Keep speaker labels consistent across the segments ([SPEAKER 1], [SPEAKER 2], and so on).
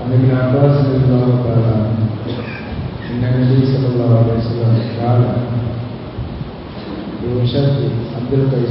[SPEAKER 1] عن ابن عباس رضي الله تعالى عنه ان النبي صلى الله عليه وسلم قال بوشد عبد القيس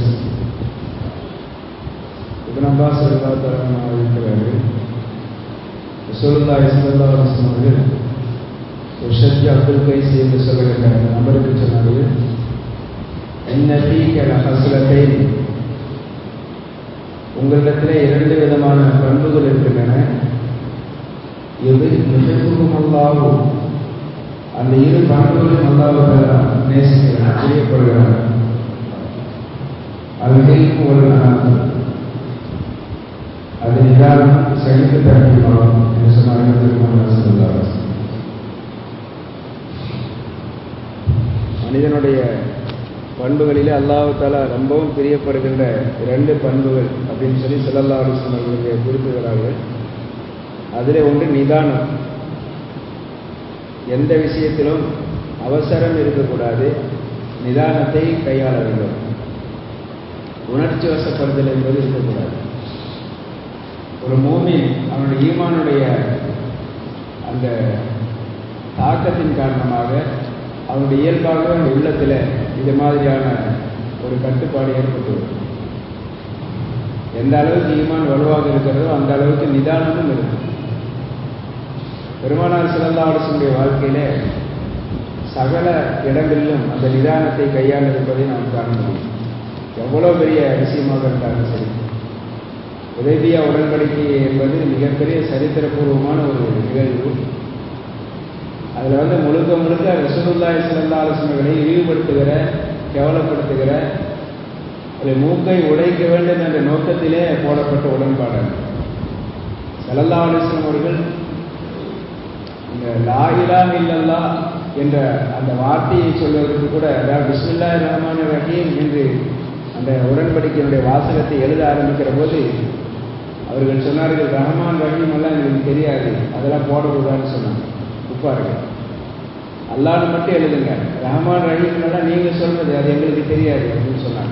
[SPEAKER 1] இப்னு Abbas ரலியல்லாஹு இருக்கிறாரு ரசூலுல்லாஹி ஸல்லல்லாஹு அலைஹி வஸல்லம் அவர்கள் உஷத் அப்துல் கைஸ் என்று சொல்லுகின்ற அந்த நபருக்கு சொன்னார்கள் என்ன ஃபீக லஹஸ்லத்தைன் உங்களிடத்தில் இரண்டு விதமான பண்புகள் இருக்கின்றன இது நிகழ்வுக்கும் அல்லாவும் அந்த இரு பண்புகளும் அல்லாவுக்கு நேசிக்கிறார் பிரியப்படுகிறார் அல்ஹெல்ம் ஒரு நாள் அது நிதானம் சகித்து தகுதிமாகும் என்று சொன்னார்கள் திருமணம் சொல்லார் மனிதனுடைய பண்புகளிலே அல்லாஹு தாலா ரொம்பவும் பிரியப்படுகின்ற இரண்டு பண்புகள் அப்படின்னு சொல்லி செல்லல்லா அலிஸ்வர்களுடைய குறிப்பிடுகிறார்கள் அதில் ஒன்று நிதானம் எந்த விஷயத்திலும் அவசரம் இருக்கக்கூடாது நிதானத்தை கையாள வேண்டும் உணர்ச்சி வசப்படுதல் என்பது இருக்கக்கூடாது ஒரு மூமின் அவனுடைய ஈமானுடைய அந்த தாக்கத்தின் காரணமாக அவனுடைய இயல்பாகவே அந்த உள்ளத்தில் இது மாதிரியான ஒரு கட்டுப்பாடு ஏற்பட்டுள்ளது எந்த அளவுக்கு ஈமான் வலுவாக இருக்கிறதோ அந்த அளவுக்கு நிதானமும் இருக்கும் பெருமானார் சிறந்த அரசுடைய வாழ்க்கையிலே சகல இடங்களிலும் அந்த நிதானத்தை கையாண்டிருப்பதை நாம் காண முடியும் எவ்வளோ பெரிய விஷயமாக இருந்தாலும் சரி உதவியா உடன்படிக்கை என்பது மிகப்பெரிய சரித்திரபூர்வமான ஒரு நிகழ்வு அதில் வந்து முழுக்க முழுக்க ரசூலுல்லாய் சிறந்த ஆலோசனைகளை இழிவுபடுத்துகிற கேவலப்படுத்துகிற அதை மூக்கை உடைக்க வேண்டும் என்ற நோக்கத்திலே போடப்பட்ட உடன்பாடு செலல்லா அலிஸ்லாம் அவர்கள் இந்த லாயிலா இல்லல்லா என்ற அந்த வார்த்தையை சொல்வதற்கு கூட அதாவது பிஸ்மில்லா ரஹ்மான் ரஹீம் என்று அந்த உடன்படிக்கையினுடைய வாசகத்தை எழுத ஆரம்பிக்கிற போது அவர்கள் சொன்னார்கள் ரஹ்மான் ரஹீம் எல்லாம் எங்களுக்கு தெரியாது அதெல்லாம் போடக்கூடாதுன்னு சொன்னாங்க உப்பார்கள் அல்லான்னு மட்டும் எழுதுங்க ரஹ்மான் ரஹீம்லாம் நீங்க சொல்றது அது எங்களுக்கு தெரியாது அப்படின்னு சொன்னாங்க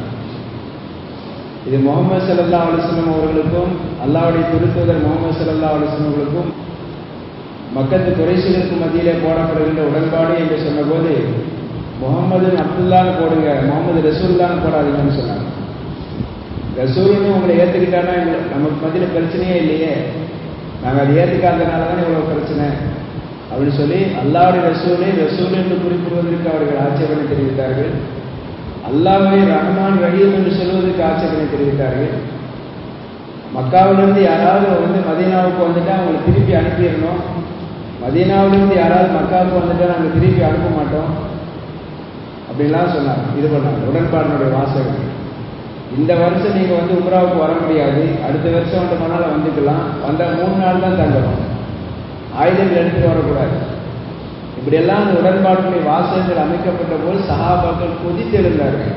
[SPEAKER 1] இது முகமது சல்லா அலிஸ்லாம் அவர்களுக்கும் அல்லாவுடைய திருத்துவதர் முகமது சல்லா அலிஸ்லாம் அவர்களுக்கும் மக்கத்து குறைசிகளுக்கு மத்தியிலே போடப்படுகின்ற உடன்பாடு என்று சொன்னபோது முகமது அப்துல்லான்னு போடுங்க முகமது ரசூல்லான்னு போடாதீங்கன்னு சொன்னாங்க ரசூல்னு உங்களை ஏற்றுக்கிட்டானா நமக்கு மத்தியில் பிரச்சனையே இல்லையே நாங்கள் அதை ஏற்றுக்காதனால தானே இவ்வளோ பிரச்சனை அப்படின்னு சொல்லி அல்லாவுடைய ரசூலை ரசூல் என்று குறிப்பிடுவதற்கு அவர்கள் ஆட்சேபனை தெரிவித்தார்கள் அல்லாவை ரஹ்மான் ரஹீம் என்று சொல்வதற்கு ஆட்சேபனை தெரிவித்தார்கள் மக்காவிலிருந்து யாராவது வந்து மதீனாவுக்கு வந்துட்டா அவங்களை திருப்பி அனுப்பிடணும் மதீனாவிலிருந்து யாராவது மக்காவுக்கு வந்துட்டா நாங்கள் திருப்பி அனுப்ப மாட்டோம் அப்படின்லாம் சொன்னாங்க இது பண்ணாங்க உடன்பாடுனுடைய வாசகம் இந்த வருஷம் நீங்கள் வந்து உம்ராவுக்கு வர முடியாது அடுத்த வருஷம் வந்து மணால வந்துக்கலாம் வந்தால் மூணு நாள் தான் தங்கணும் ஆயுதங்கள் எடுத்துட்டு வரக்கூடாது இப்படியெல்லாம் அந்த உடன்பாட்டுடைய வாசகங்கள் அமைக்கப்பட்ட போது சகாபாக்கள் கொதித்தெழுந்தார்கள்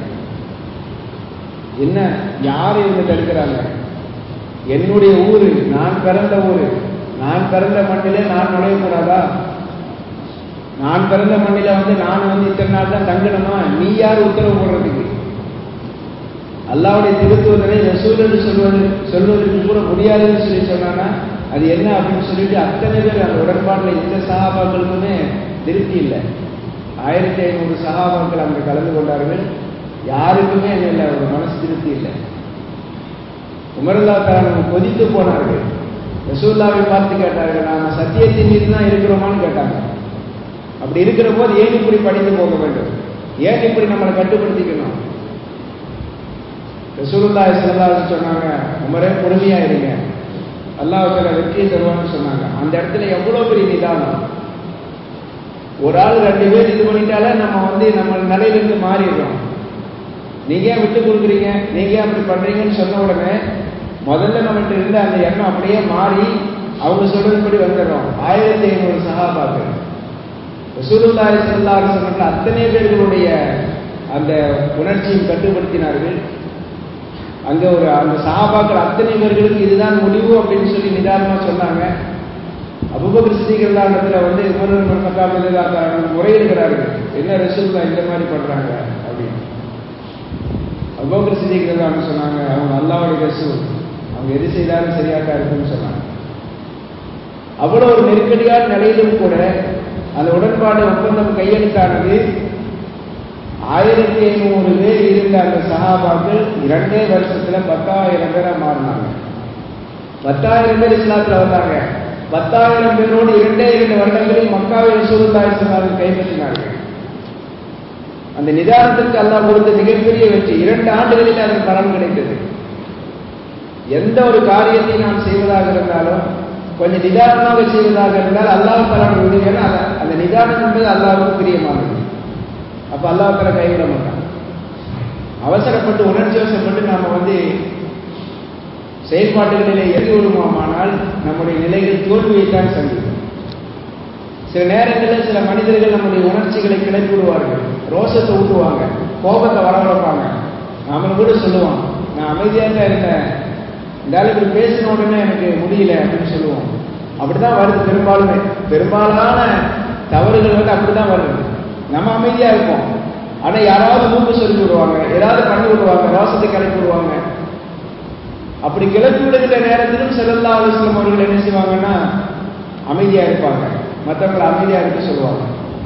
[SPEAKER 1] என்ன யார் இவங்க தடுக்கிறாங்க என்னுடைய ஊரு நான் பிறந்த ஊரு நான் பிறந்த மண்ணிலே நான் நுழையக்கூடாதா நான் பிறந்த மண்ணில வந்து நான் வந்து இத்தனை நாள் தான் தங்கணுமா நீ யார் உத்தரவு போடுறதுக்கு அல்லாவுடைய திருத்துவதனை ரசூல் என்று சொல்வது சொல்வதற்கு கூட முடியாதுன்னு சொல்லி சொன்னானா அது என்ன அப்படின்னு சொல்லிட்டு அத்தனை பேர் அந்த உடன்பாட்டில் எந்த சகாபாக்களுக்குமே திருப்தி இல்லை ஆயிரத்தி ஐநூறு சகாபாக்கள் அங்கே கலந்து கொண்டார்கள் யாருக்குமே இல்லை ஒரு மனசு திருப்தி இல்லை உமர்லா தாரன் கொதித்து போனார்கள் ரசூல்லாவை பார்த்து கேட்டார்கள் நாம சத்தியத்தின் மீது தான் இருக்கிறோமான்னு கேட்டாங்க அப்படி இருக்கிற போது ஏன் இப்படி படித்து போக வேண்டும் ஏன் இப்படி நம்மளை கட்டுப்படுத்திக்கணும் ரசூலுல்லாஹி ஸல்லல்லாஹு சொன்னாங்க உமரே பொறுமையா இருங்க அல்லாஹ்வுக்கு வெற்றியை தருவான்னு சொன்னாங்க அந்த இடத்துல எவ்வளவு பெரிய நிதானம் ஒரு ஆள் ரெண்டு பேர் இது பண்ணிட்டாலே நம்ம வந்து நம்ம நிலையிலிருந்து மாறிடுறோம் நீங்க ஏன் விட்டு கொடுக்குறீங்க நீங்க ஏன் அப்படி பண்றீங்கன்னு சொன்ன உடனே முதல்ல நம்மகிட்ட இருந்த அந்த எண்ணம் அப்படியே மாறி அவங்க சொல்றதுபடி வந்துடுறோம் ஆயிரத்தி ஐநூறு சகாபாக்கள் ரசூலுல்லாஹி ஸல்லல்லாஹு அலைஹி வஸல்லம் அத்தனை பேர்களுடைய அந்த உணர்ச்சியும் கட்டுப்படுத்தினார்கள் அங்க ஒரு அந்த சகாபாக்கள் அத்தனை பேர்களுக்கு இதுதான் முடிவு அப்படின்னு சொல்லி நிதானமா சொன்னாங்க அபுபக்கர் சிதிகள்லாண்டத்துல வந்து உமர் மக்காமல் முறையிடுகிறார்கள் என்ன ரசூல்லா இந்த மாதிரி பண்றாங்க அப்படின்னு அபுபக்கர் சிதிகள்லான்னு சொன்னாங்க அவங்க அல்லாவுடைய ரசூல் அவங்க எது செய்தாலும் சரியாக இருக்குன்னு சொன்னாங்க அவ்வளவு ஒரு நெருக்கடியான நிலையிலும் கூட அந்த உடன்பாடு ஒப்பந்தம் கையெழுத்தானது ஆயிரத்தி ஐநூறு பேர் இருந்த அந்த சகாபாக்கள் இரண்டே வருஷத்துல பத்தாயிரம் பேரா மாறினாங்க பத்தாயிரம் பேர் இஸ்லாத்துல வந்தாங்க பத்தாயிரம் பேரோடு இரண்டே இரண்டு வருடங்களில் மக்காவை ரசூலுல்லாஹி ஸல்லல்லாஹு கைப்பற்றினார்கள் அந்த நிதானத்திற்கு அல்லாஹ் கொடுத்த மிகப்பெரிய வெற்றி இரண்டு ஆண்டுகளில் அதன் பலன் கிடைத்தது எந்த ஒரு காரியத்தை நாம் செய்வதாக இருந்தாலும் கொஞ்சம் நிதானமாக செய்வதாக இருந்தால் அல்லாஹ் தலான உதவியான அந்த நிதானம் என்பது அல்லாவுக்கு பிரியமானது அப்ப அல்லாஹ் தலா கைவிட மாட்டான் அவசரப்பட்டு உணர்ச்சி வசப்பட்டு நாம வந்து செயல்பாடுகளிலே எறி விடுவோமானால் நம்முடைய நிலைகள் தோல்வியைத்தான் சந்திக்கும் சில நேரங்களில் சில மனிதர்கள் நம்முடைய உணர்ச்சிகளை கிளப்பி விடுவார்கள் ரோஷத்தை ஊட்டுவாங்க கோபத்தை வரவழைப்பாங்க நாமளும் கூட சொல்லுவோம் நான் அமைதியாக தான் இருந்தேன் இந்த அளவுக்கு பேசின உடனே எனக்கு முடியல அப்படின்னு சொல்லுவோம் அப்படிதான் வருது பெரும்பாலுமே பெரும்பாலான தவறுகள் வந்து அப்படிதான் வருது நம்ம அமைதியா இருப்போம் ஆனா யாராவது மூக்கு சொல்லி விடுவாங்க ஏதாவது பண்ணி விடுவாங்க ரோசத்தை கிளப்பி விடுவாங்க அப்படி கிளப்பி விடுகிற நேரத்திலும் செல்லல்லா அலுவலம் அவர்கள் என்ன செய்வாங்கன்னா அமைதியா இருப்பாங்க மற்றவங்களை அமைதியா இருக்க சொல்லுவாங்க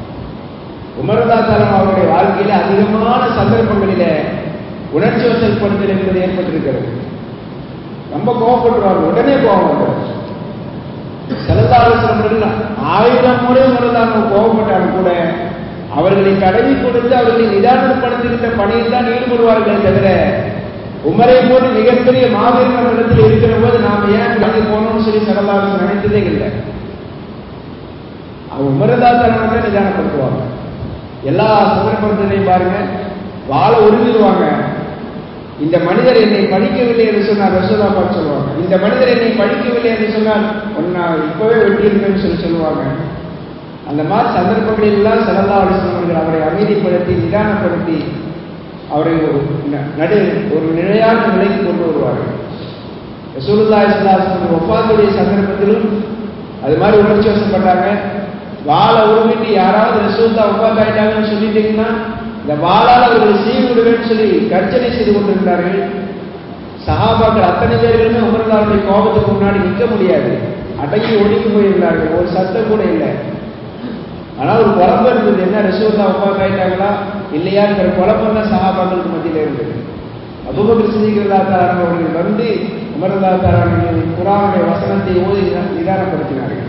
[SPEAKER 1] உமரதா தலம் அவருடைய வாழ்க்கையில அதிகமான சந்தர்ப்பங்களில உணர்ச்சி வசல்படுத்தல் என்பது ஏற்பட்டிருக்கிறது ரொம்ப கோவப்பட்டுருவாங்க உடனே கோவம் வந்துடும் செலந்தாலோசனம் ஆயிரம் முறை உமரதாங்க கோவப்பட்டாலும் கூட அவர்களை தடவி கொடுத்து அவர்களை நிதானப்படுத்துகின்ற பணியில் தான் ஈடுபடுவார்களே தவிர உமரை போட்டு மிகப்பெரிய மாபெரும் நம்மிடத்தில் இருக்கிற போது நாம் ஏன் கலந்து போனோம்னு சொல்லி செலந்தாலோசனை நினைத்ததே இல்லை அவங்க உமரதா தரமாக நிதானப்படுத்துவாங்க எல்லா சந்தர்ப்பத்திலையும் பாருங்க வாழை உருவிடுவாங்க இந்த மனிதர் என்னை படிக்கவில்லை என்று சொன்னார் ரசோதா பார்த்து சொல்லுவாங்க இந்த மனிதர் என்னை படிக்கவில்லை என்று சொன்னால் நான் இப்பவே வெட்டியிருப்பேன்னு சொல்லி சொல்லுவாங்க அந்த மாதிரி சந்தர்ப்பங்களில் எல்லாம் செலந்தா அலிஸ்லாமர்கள் அவரை அமைதிப்படுத்தி நிதானப்படுத்தி அவரை ஒரு நடு ஒரு நிலையான நிலைக்கு கொண்டு வருவார்கள் ரசூலுல்லா இஸ்லாஸ்லம் ஒப்பாத்துடைய சந்தர்ப்பத்திலும் அது மாதிரி உணர்ச்சி வசப்பட்டாங்க வாழை உருவிட்டு யாராவது ரசூல்லா ஒப்பாத்தாயிட்டாங்கன்னு சொல்லிட்டீங்கன்னா இந்த வாழால் அவர்களை செய்து விடுவேன்னு சொல்லி கர்ச்சனை செய்து கொண்டிருந்தார்கள் சகாபாக்கள் அத்தனை பேர்களுமே உமர்ந்தாருடைய கோபத்துக்கு முன்னாடி நிற்க முடியாது அடங்கி ஒடுங்கி போயிருந்தார்கள் ஒரு சத்தம் கூட இல்லை ஆனால் ஒரு குழப்பம் இருந்தது என்ன ரசூல்லா ஒப்பாத்தாயிட்டாங்களா இல்லையாங்கிற குழப்பம் தான் சகாபாக்களுக்கு மத்தியில் இருந்தது அபுபக்கர் சிந்திக்கிறதா தாரான அவர்கள் வந்து உமர்தா தாரான குரானுடைய வசனத்தை ஓதி நிதானப்படுத்தினார்கள்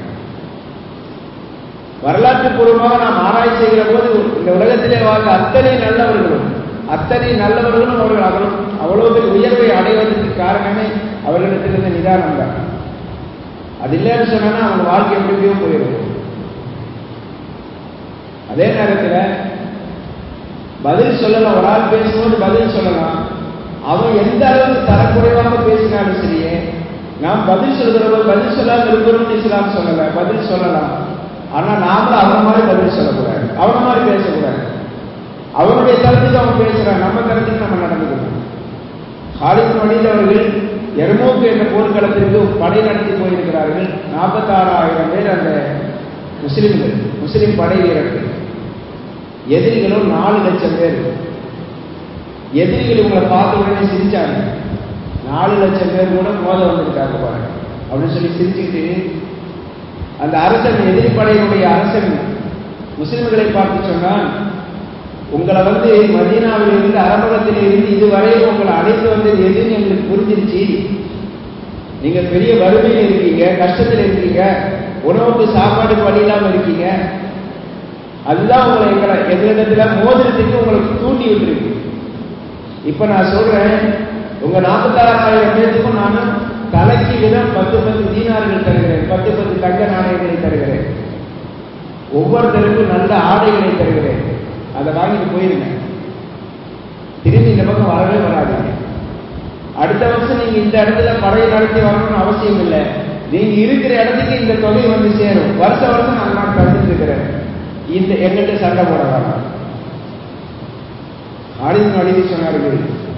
[SPEAKER 1] வரலாற்று பூர்வமாக நாம் ஆராய்ச்சி செய்கிற போது இந்த உலகத்திலே வாழ்ந்த அத்தனை நல்லவர்களும் அத்தனை நல்லவர்களும் அவர்கள் அவ்வளவு அவ்வளவு பெரிய உயர்வை அடைவதற்கு காரணமே அவர்களிடத்தில் இருந்த நிதானம் தான் அது இல்லைன்னு சொன்னா அவங்க வாழ்க்கை எப்படியோ போயிருக்கும் அதே நேரத்தில் பதில் சொல்லலாம் ஒரு ஆள் பேசும்போது பதில் சொல்லலாம் அவன் எந்த அளவுக்கு தரக்குறைவாக பேசினாலும் சரியே நாம் பதில் சொல்கிற போது பதில் சொல்லாமல் இருக்கிறோம்னு இஸ்லாம் சொல்லலை பதில் சொல்லலாம் ஆனா நாமளும் அவன மாதிரி பதில் சொல்லக்கூடாது அவன மாதிரி பேசக்கூடாது அவனுடைய தரத்துக்கு அவன் பேசுறான் நம்ம தரத்துக்கு நம்ம நடந்துக்கணும் ஹாலித் மணியில் அவர்கள் எர்மோக்கு என்ற போர்க்களத்திற்கு படை நடத்தி போயிருக்கிறார்கள் நாற்பத்தாறாயிரம் பேர் அந்த முஸ்லிம்கள் முஸ்லிம் படை வீரர்கள் எதிரிகளும் நாலு லட்சம் பேர் எதிரிகள் இவங்களை பார்த்த உடனே சிரிச்சாங்க நாலு லட்சம் பேர் கூட மோத வந்திருக்காங்க பாருங்க அப்படின்னு சொல்லி சிரிச்சுக்கிட்டு அந்த அரசன் எதிரிப்படையினுடைய அரசன் முஸ்லிம்களை பார்த்து சொன்னான் உங்களை வந்து மதீனாவில் இருந்து அரபகத்தில் இருந்து இதுவரையில் உங்களை அழைத்து வந்தது எதுன்னு எங்களுக்கு புரிஞ்சிருச்சு நீங்க பெரிய வறுமையில் இருக்கீங்க கஷ்டத்தில் இருக்கீங்க உணவுக்கு சாப்பாடு வழி இல்லாம இருக்கீங்க அதுதான் உங்களை எங்களை எங்களிடத்துல மோதிரத்துக்கு உங்களுக்கு தூண்டி விட்டுருக்கு இப்ப நான் சொல்றேன் உங்க நாற்பத்தாறாயிரம் பேருக்கும் நானும் தலைக்கு விதம் பத்து பத்து தீனார்கள் தருகிறேன் பத்து பத்து தங்க நாணயங்களை தருகிறேன் ஒவ்வொருத்தருக்கும் நல்ல ஆடைகளை தருகிறேன் அதை வாங்கிட்டு போயிருங்க திரும்பி இந்த பக்கம் வரவே வராதுங்க அடுத்த வருஷம் நீங்க இந்த இடத்துல படையை நடத்தி வரணும்னு அவசியம் இல்லை நீங்க இருக்கிற இடத்துக்கு இந்த தொகை வந்து சேரும் வருஷ வருஷம் நான் நான் தந்துட்டு இருக்கிறேன் இந்த எங்கிட்ட சண்டை போட வேணாம் ஆடின் அடித்து சொன்னார்கள்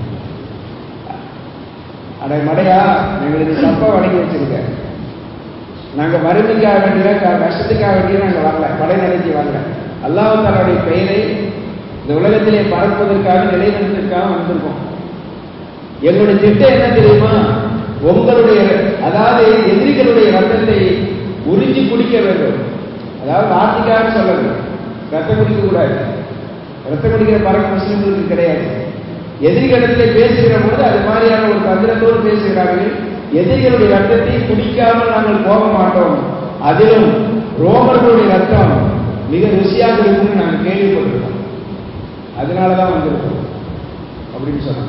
[SPEAKER 1] அடை மடையா எங்களுக்கு தப்பா வழங்கி வச்சிருக்க நாங்க வறுமைக்காக வேண்டிய கஷ்டத்துக்காக வேண்டிய நாங்க வரல படை நடத்தி வரல அல்லாஹாலுடைய பெயரை இந்த உலகத்திலே பரப்புவதற்காக நிலைநிறுத்தற்காக வந்திருக்கோம் எங்களுடைய திட்டம் என்ன தெரியுமா உங்களுடைய அதாவது எதிரிகளுடைய ரத்தத்தை உறிஞ்சி குடிக்க வேண்டும் அதாவது வார்த்தைக்காக சொல்லல ரத்தம் குடிக்க கூடாது ரத்தம் குடிக்கிற பழக்கம் முஸ்லிம்களுக்கு கிடையாது எதிரிகளிடத்திலே பேசுகிற பொழுது அது மாதிரியான ஒரு தந்திரத்தோடு பேசுகிறார்கள் எதிரிகளுடைய ரத்தத்தை குடிக்காமல் நாங்கள் போக மாட்டோம் அதிலும் ரோமர்களுடைய ரத்தம் மிக ருசியாக இருக்கும்னு நாங்கள் கேள்விப்பட்டிருக்கோம் அதனாலதான் வந்திருக்கோம் அப்படின்னு சொன்னாங்க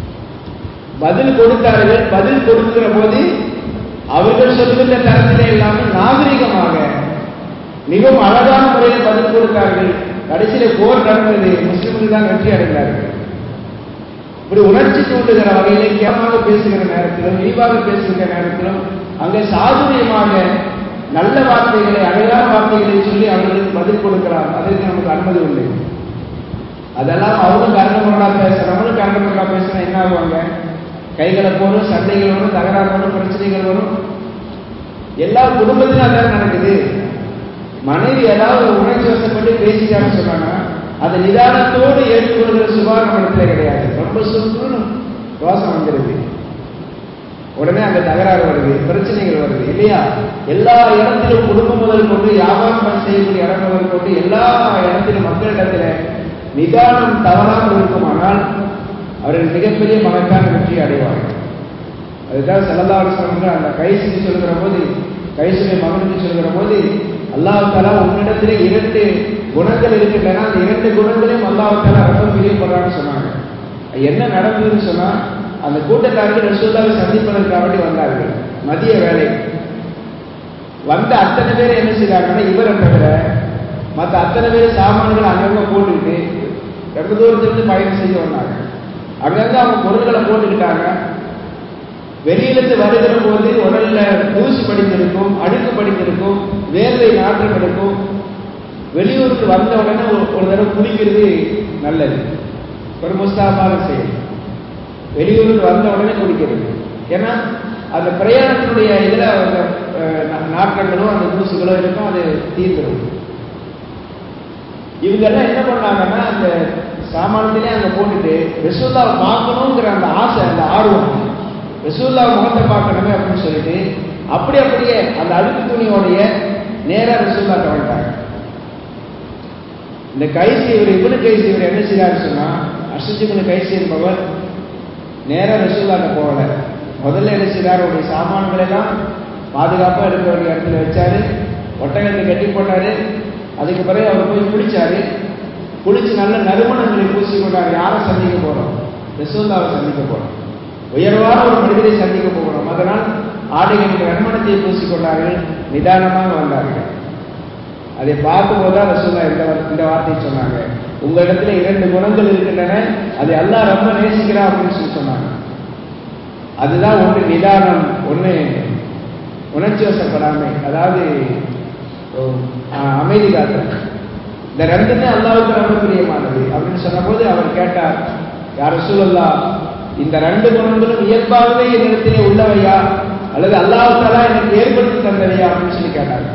[SPEAKER 1] பதில் கொடுத்தார்கள் பதில் கொடுக்கிற போது அவர்கள் சொல்லுகின்ற தரத்திலே இல்லாமல் நாகரிகமாக மிகவும் அழகான முறையில் பதில் கொடுத்தார்கள் கடைசியில போர் நடந்தது முஸ்லிம்கள் தான் வெற்றி அடைந்தார்கள் இப்படி உணர்ச்சி தூண்டுகிற வகையிலே கேமாக பேசுகிற நேரத்திலும் இழிவாக பேசுகிற நேரத்திலும் அங்கே சாதுரியமாக நல்ல வார்த்தைகளை அழகான வார்த்தைகளை சொல்லி அவர்களுக்கு பதில் கொடுக்கிறார் அதற்கு நமக்கு அனுமதி உண்டு அதெல்லாம் அவங்க கரண்டமுறா பேச நம்மளும் கரண்டமுறா பேசுனா என்ன ஆகுவாங்க கைகளை போடும் சண்டைகள் வரும் தகராறு வரும் பிரச்சனைகள் வரும் எல்லா குடும்பத்திலும் அதான் நடக்குது மனைவி ஏதாவது உணர்ச்சி வசப்பட்டு பேசிட்டான்னு சொன்னாங்க அதை நிதானத்தோடு ஏற்றுக்கொள்கிற சுபாவம் இடத்துல கிடையாது ரொம்ப சுருன்னு ரோசம் வந்துடுது உடனே அங்க தகராறு வருது பிரச்சனைகள் வருது இல்லையா எல்லா இடத்திலும் குடும்பம் முதல் கொண்டு வியாபாரம் செய்யக்கூடிய இடம் முதல் கொண்டு எல்லா இடத்திலும் மக்களிடத்துல நிதானம் தவறாமல் இருக்குமானால் அவர்கள் மிகப்பெரிய மகத்தான வெற்றி அடைவார்கள் அதுதான் செலந்தாவரசன் அந்த கைசுக்கு சொல்கிற போது கைசுடைய மகனுக்கு சொல்கிற போது அல்லாஹாலா உன்னிடத்திலே இரண்டு குணங்கள் இருக்கின்றன அந்த இரண்டு குணங்களையும் அல்லாஹாலா ரொம்ப பிரியப்படுறான்னு சொன்னாங்க என்ன நடந்ததுன்னு சொன்னா அந்த கூட்டத்தார்கள் ரசூல்லாவை சந்திப்பதற்காக வேண்டி வந்தார்கள் மதிய வேலை வந்த அத்தனை பேர் என்ன செய்தாங்கன்னா இவரை தவிர மற்ற அத்தனை பேர் சாமான்களை அங்கங்க போட்டுக்கிட்டு ரொம்ப தூரத்திலிருந்து பயணம் செய்ய வந்தாங்க அங்கங்க அவங்க பொருள்களை போட்டுக்கிட்டாங்க வெளியிலிருந்து வருகிற போது உடல்ல தூசி படித்திருக்கும் அழுக்கு படித்திருக்கும் வேர்வை நாற்றம் எடுக்கும் வெளியூருக்கு வந்த உடனே ஒரு தடவை குடிக்கிறது நல்லது ஒரு முஸ்தாபான செயல் வெளியூருக்கு வந்த உடனே குடிக்கிறது ஏன்னா அந்த பிரயாணத்தினுடைய இதுல அந்த நாற்றங்களும் அந்த தூசுகளோ இருக்கும் அது தீர்ந்துடும் இவங்க எல்லாம் என்ன பண்ணாங்கன்னா அந்த சாமானத்திலே அங்க போட்டுட்டு ரசூல்லாவை பார்க்கணுங்கிற அந்த ஆசை அந்த ஆர்வம் ரசூல்லா முகத்தை பார்க்கணுமே அப்படின்னு சொல்லிட்டு அப்படி அப்படியே அந்த அழுக்கு துணியோடைய நேரா ரசூல்லா வந்துட்டாங்க இந்த கைசி இவர் இவனு கைசி இவர் என்ன செய்யறாரு சொன்னா அசுஜிபுனு கைசி என்பவர் நேரா ரசூல்லாட்ட போகல முதல்ல என்ன செய்யறாரு அவருடைய சாமான்கள் எல்லாம் பாதுகாப்பா எடுக்க வேண்டிய இடத்துல வச்சாரு ஒட்டகத்தை கட்டி போட்டாரு அதுக்கு பிறகு அவர் போய் குளிச்சாரு குளிச்சு நல்ல நறுமணங்களை பூசி கொண்டாரு யாரை சந்திக்க போறோம் ரசூல்லாவை சந்திக்க போறோம் உயர்வான ஒரு மனிதரை சந்திக்க போகிறோம் அதனால் ஆடைகளுக்கு நறுமணத்தை பூசிக்கொண்டார்கள் நிதானமாக வந்தார்கள் அதை பார்க்கும்போது தான் ரசூல்லா இந்த இந்த வார்த்தையை சொன்னாங்க உங்க இடத்துல இரண்டு குணங்கள் இருக்கின்றன அதை எல்லாம் ரொம்ப நேசிக்கிறா அப்படின்னு சொல்லி சொன்னாங்க அதுதான் ஒன்று நிதானம் ஒன்று உணர்ச்சி வசப்படாமை அதாவது அமைதி காத்தல் இந்த ரெண்டுமே அல்லாவுக்கு ரொம்ப பிரியமானது அப்படின்னு சொன்னபோது அவர் கேட்டார் யார் சூழல்லா இந்த ரெண்டு குணங்களும் இயல்பாகவே என்னிடத்திலே உள்ளவையா அல்லது அல்லாஹாலா எனக்கு ஏற்படுத்தி தந்தவையா அப்படின்னு சொல்லி கேட்டாங்க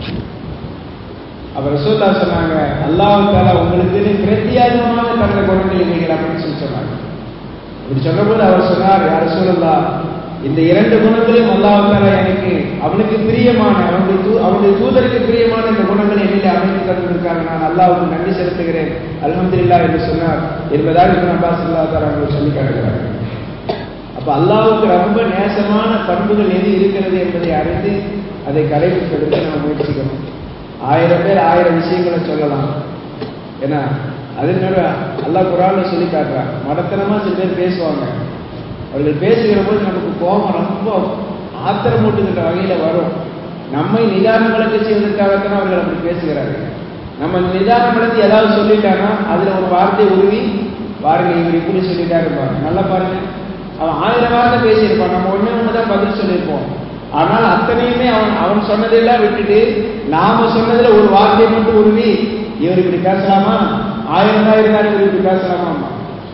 [SPEAKER 1] அவர் ரசூல்லா சொன்னாங்க அல்லாஹாலா உங்களுக்கு பிரத்யேகமாக தந்த குணங்கள் இவைகள் அப்படின்னு சொல்லி சொன்னாங்க இப்படி சொன்னபோது அவர் சொன்னார் யார் சூழல்லா இந்த இரண்டு குணங்களையும் அல்லாஹாலா எனக்கு அவனுக்கு பிரியமான அவனுடைய தூ அவனுடைய தூதருக்கு பிரியமான இந்த குணங்களை என்னில் அமைத்து தந்திருக்காங்க நான் அல்லாவுக்கு நன்றி செலுத்துகிறேன் அல்ஹம்துல்லா என்று சொன்னார் என்பதாக இப்ப அப்பாஸ் அல்லா தாலா சொல்லி காட்டுகிறார்கள் அப்ப அல்லாவுக்கு ரொம்ப நேசமான பண்புகள் எது இருக்கிறது என்பதை அறிந்து அதை கடைபிடிப்பதற்கு நாம் முயற்சிக்கணும் ஆயிரம் பேர் ஆயிரம் விஷயங்களை சொல்லலாம் ஏன்னா அதே அல்லாஹ் குரான் சொல்லி காட்டுறான் மடத்தனமா சில பேர் பேசுவாங்க அவர்கள் பேசுகிற போது நமக்கு கோபம் ரொம்ப ஆத்திரமூட்டுகின்ற வகையில வரும் நம்மை நிதானம் விளக்க செய்வதற்காகத்தான் அவர்கள் அப்படி பேசுகிறார்கள் நம்ம நிதானம் விளக்கி ஏதாவது சொல்லிட்டானா அதுல ஒரு வார்த்தை உருவி பாருங்க இவர் இப்படி சொல்லிட்டா இருப்பாங்க நல்லா பாருங்க அவன் ஆயிரம் வார்த்தை பேசியிருப்பான் நம்ம ஒண்ணு ஒண்ணுதான் பதில் சொல்லியிருப்போம் ஆனால் அத்தனையுமே அவன் அவன் சொன்னதெல்லாம் விட்டுட்டு நாம சொன்னதுல ஒரு வார்த்தையை மட்டும் உருவி இவர் இப்படி பேசலாமா ஆயிரம் தான் இருந்தாலும் இவர் இப்படி பேசலாமா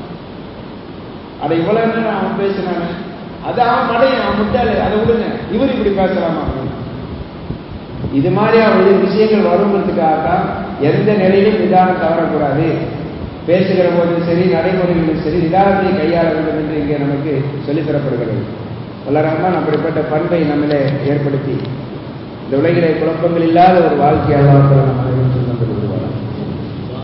[SPEAKER 1] அட இவ்வளவு நேரம் அவன் பேசினாங்க அது அவன் மடையன் அவன் முட்டாளு அதை விடுங்க இவர் இப்படி பேசலாமா இது மாதிரி அவருடைய விஷயங்கள் வருங்கிறதுக்காக தான் எந்த நிலையிலும் நிதானம் தவறக்கூடாது பேசுகிற போதும் சரி நடைமுறைகளிலும் சரி நிதானத்தை கையாள வேண்டும் என்று இங்கே நமக்கு சொல்லித்தரப்படுகிறது வல்ல ரஹ்மான் அப்படிப்பட்ட பண்பை நம்மளே ஏற்படுத்தி இந்த உலகிலே குழப்பங்கள் இல்லாத ஒரு வாழ்க்கை அல்லாஹ் நமக்கு